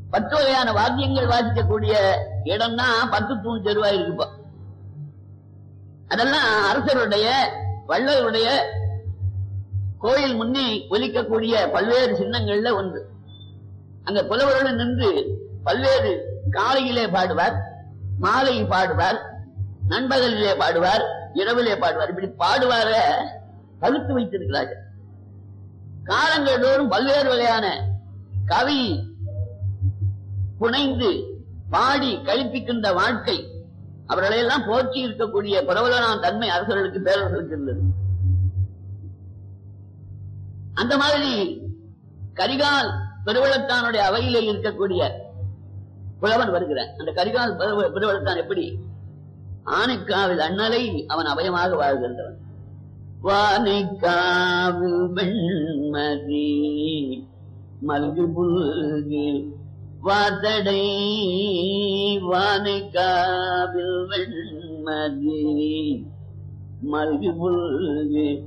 பத்து வகையான வாத்தியங்கள் வாசிக்கக்கூடிய இடம்னா பத்து தூண் தெருவா இருக்குப்போ அதெல்லாம் அரசருடைய வள்ளலுடைய கோயில் முன்னே ஒலிக்கக்கூடிய பல்வேறு சின்னங்கள்ல ஒன்று அங்க புலவரோடு நின்று பல்வேறு காலையிலே பாடுவார் மாலையில் பாடுவார் நண்பகலிலே பாடுவார் இரவிலே பாடுவார் இப்படி பாடுவார பழுத்து வைத்திருக்கிறார்கள் காலங்கள் தோறும் பல்வேறு வகையான கவி புனைந்து பாடி கழிப்பிக்கின்ற வாழ்க்கை அவர்களையெல்லாம் போற்றி இருக்கக்கூடிய பிரபலனான தன்மை அரசர்களுக்கு பேரரசர்களுக்கு இருந்தது அந்த மாதிரி கரிகால் பெருவளத்தானுடைய அவையிலே இருக்கக்கூடிய புலவன் வருகிறான் அந்த கரிகால் பெருவ- பெருவளத்தான் எப்படி ஆனைக்காவில் அண்ணலை அவன் அபயமாக வாழ்கின்றவன் வானைக்காவில் வெண்மதி மல்கு புல்கு வாதடை வானைக்காவில் வெண்மதி மல்கு புல்கு